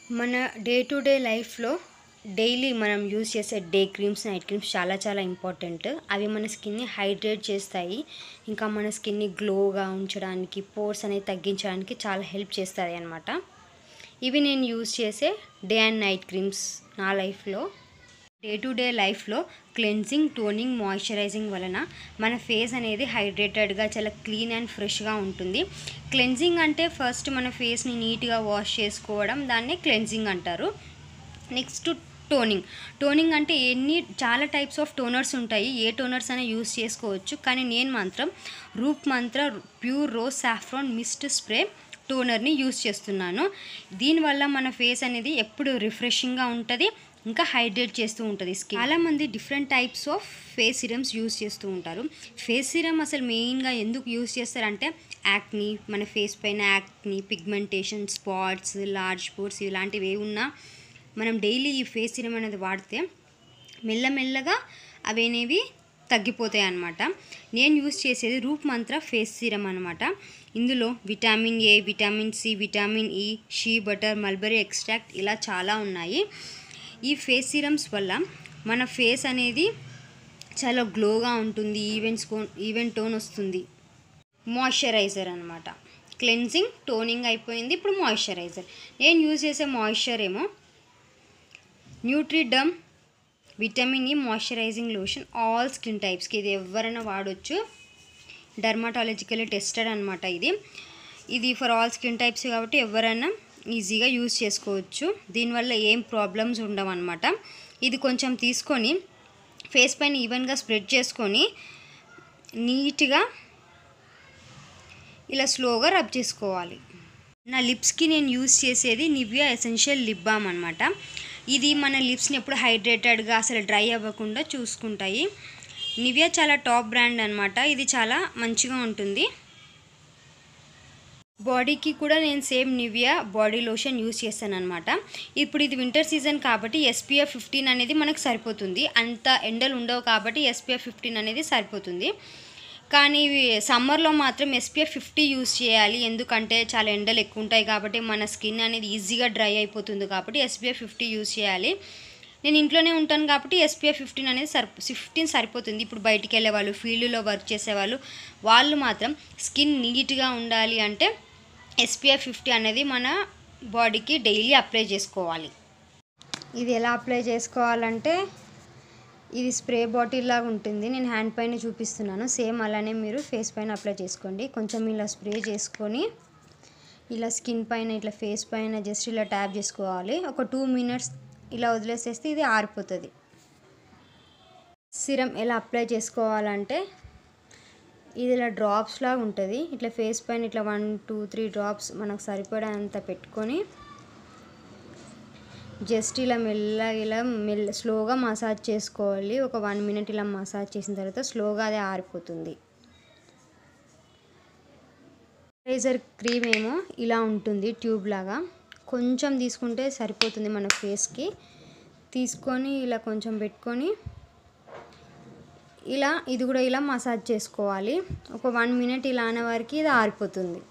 మన day to day లైఫ్లో daily మనం యూజ్ చేసే డే క్రీమ్స్ నైట్ క్రీమ్స్ చాలా చాలా ఇంపార్టెంట్ అవి మన స్కిన్ని హైడ్రేట్ చేస్తాయి ఇంకా మన స్కిన్ని గ్లోగా ఉంచడానికి పోర్స్ అనేది తగ్గించడానికి చాలా హెల్ప్ చేస్తాయి అన్నమాట ఇవి నేను యూజ్ చేసే డే అండ్ నైట్ క్రీమ్స్ నా లైఫ్లో డే టు డే లైఫ్లో క్లెన్జింగ్ టోనింగ్ మాయిశ్చరైజింగ్ వలన మన ఫేస్ అనేది హైడ్రేటెడ్గా చాలా క్లీన్ అండ్ ఫ్రెష్గా ఉంటుంది క్లెన్జింగ్ అంటే ఫస్ట్ మన ఫేస్ని నీట్గా వాష్ చేసుకోవడం దాన్నే క్లెన్జింగ్ అంటారు నెక్స్ట్ టోనింగ్ టోనింగ్ అంటే ఎన్ని చాలా టైప్స్ ఆఫ్ టోనర్స్ ఉంటాయి ఏ టోనర్స్ అయినా యూస్ చేసుకోవచ్చు కానీ నేను మాత్రం Roop Mantra pure rose saffron mist spray టోనర్ని యూస్ చేస్తున్నాను దీనివల్ల మన ఫేస్ అనేది ఎప్పుడు రిఫ్రెషింగ్గా ఉంటుంది ఇంకా హైడ్రేట్ చేస్తూ ఉంటుంది స్కిన్ చాలామంది different types of face serums use చేస్తూ ఉంటారు ఫేస్ సిరమ్ అసలు మెయిన్గా ఎందుకు యూస్ చేస్తారంటే యాక్ని మన ఫేస్ పైన acne pigmentation spots large pores ఇలాంటివి ఏ ఉన్నా మనం డైలీ ఈ ఫేస్ సిరమ్ అనేది వాడితే మెల్లమెల్లగా అవి అనేవి తగ్గిపోతాయి అన్నమాట నేను యూస్ చేసేది రూప్ మంత్ర ఫేస్ సిరమ్ అనమాట ఇందులో vitamin A vitamin C vitamin E shea butter mulberry extract ఇలా చాలా ఉన్నాయి ఈ ఫేస్ సిరమ్స్ వల్ల మన ఫేస్ అనేది చాలా గ్లోగా ఉంటుంది ఈవెంట్స్ ఈవెంట్ టోన్ వస్తుంది మాయిశ్చరైజర్ అనమాట క్లెన్జింగ్ టోనింగ్ అయిపోయింది ఇప్పుడు మాయిశ్చరైజర్ నేను యూజ్ చేసే మాయిశ్చర్ ఏమో Nutriderm vitamin E moisturising lotion all skin టైప్స్కి ఇది ఎవరైనా వాడొచ్చు డర్మాటాలజికల్లీ టెస్టెడ్ అనమాట ఇది ఇది ఫర్ ఆల్ స్కిన్ టైప్స్ కాబట్టి ఎవరైనా ఈజీగా యూజ్ చేసుకోవచ్చు దీనివల్ల ఏం ప్రాబ్లమ్స్ ఉండవు అనమాట ఇది కొంచెం తీసుకొని ఫేస్ పైన ఈవెన్గా స్ప్రెడ్ చేసుకొని నీట్గా ఇలా స్లోగా రబ్ చేసుకోవాలి నా లిప్స్కి నేను యూస్ చేసేది నివియా ఎసెన్షియల్ లిప్ బామ్ అనమాట ఇది మన లిప్స్ని ఎప్పుడు హైడ్రేటెడ్గా అసలు డ్రై అవ్వకుండా చూసుకుంటాయి నివియా చాలా టాప్ బ్రాండ్ అనమాట ఇది చాలా మంచిగా ఉంటుంది బాడీకి కూడా నేను same Nivea body lotion use చేస్తాను అనమాట ఇప్పుడు ఇది వింటర్ సీజన్ కాబట్టి ఎస్పీఎఫ్ ఫిఫ్టీన్ అనేది మనకు సరిపోతుంది అంత ఎండలు ఉండవు కాబట్టి ఎస్పీఎఫ్ ఫిఫ్టీన్ అనేది సరిపోతుంది కానీ సమ్మర్లో మాత్రం ఎస్పీఎఫ్ ఫిఫ్టీ యూస్ చేయాలి ఎందుకంటే చాలా ఎండలు ఎక్కువ ఉంటాయి కాబట్టి మన స్కిన్ అనేది ఈజీగా డ్రై అయిపోతుంది కాబట్టి ఎస్పీఎఫ్ ఫిఫ్టీ యూస్ చేయాలి నేను ఇంట్లోనే ఉంటాను కాబట్టి ఎస్పీఎఫ్ ఫిఫ్టీన్ అనేది సరి ఫిఫ్టీన్ సరిపోతుంది ఇప్పుడు బయటికి వెళ్ళే వాళ్ళు ఫీల్డ్లో వర్క్ చేసేవాళ్ళు వాళ్ళు మాత్రం స్కిన్ నీట్గా ఉండాలి అంటే ఎస్పీఎఫ్ ఫిఫ్టీ అనేది మన బాడీకి డైలీ అప్లై చేసుకోవాలి ఇది ఎలా అప్లై చేసుకోవాలంటే ఇది స్ప్రే బాటిల్ లాగా ఉంటుంది నేను హ్యాండ్ పైన చూపిస్తున్నాను సేమ్ అలానే మీరు ఫేస్ పైన అప్లై చేసుకోండి కొంచెం ఇలా స్ప్రే చేసుకొని ఇలా స్కిన్ పైన ఇట్లా ఫేస్ పైన జస్ట్ ఇలా ట్యాప్ చేసుకోవాలి ఒక టూ మినిట్స్ ఇలా వదిలేసేస్తే ఇది ఆరిపోతుంది సిరం ఎలా అప్లై చేసుకోవాలంటే ఇది ఇలా డ్రాప్స్ లాగా ఉంటుంది ఇట్లా ఫేస్ పైన ఇట్లా వన్ టూ త్రీ డ్రాప్స్ మనకు సరిపడేంత పెట్టుకొని జస్ట్ ఇలా మెల్లగా ఇలా మెల్ల స్లోగా మసాజ్ చేసుకోవాలి ఒక వన్ మినిట్ ఇలా మసాజ్ చేసిన తర్వాత స్లోగా అది ఆరిపోతుంది రేజర్ క్రీమ్ ఏమో ఇలా ఉంటుంది ట్యూబ్ లాగా కొంచెం తీసుకుంటే సరిపోతుంది మన ఫేస్కి తీసుకొని ఇలా కొంచెం పెట్టుకొని ఇలా ఇది కూడా ఇలా మసాజ్ చేసుకోవాలి ఒక వన్ మినిట్ ఇలా అనే వరకు ఇది ఆరిపోతుంది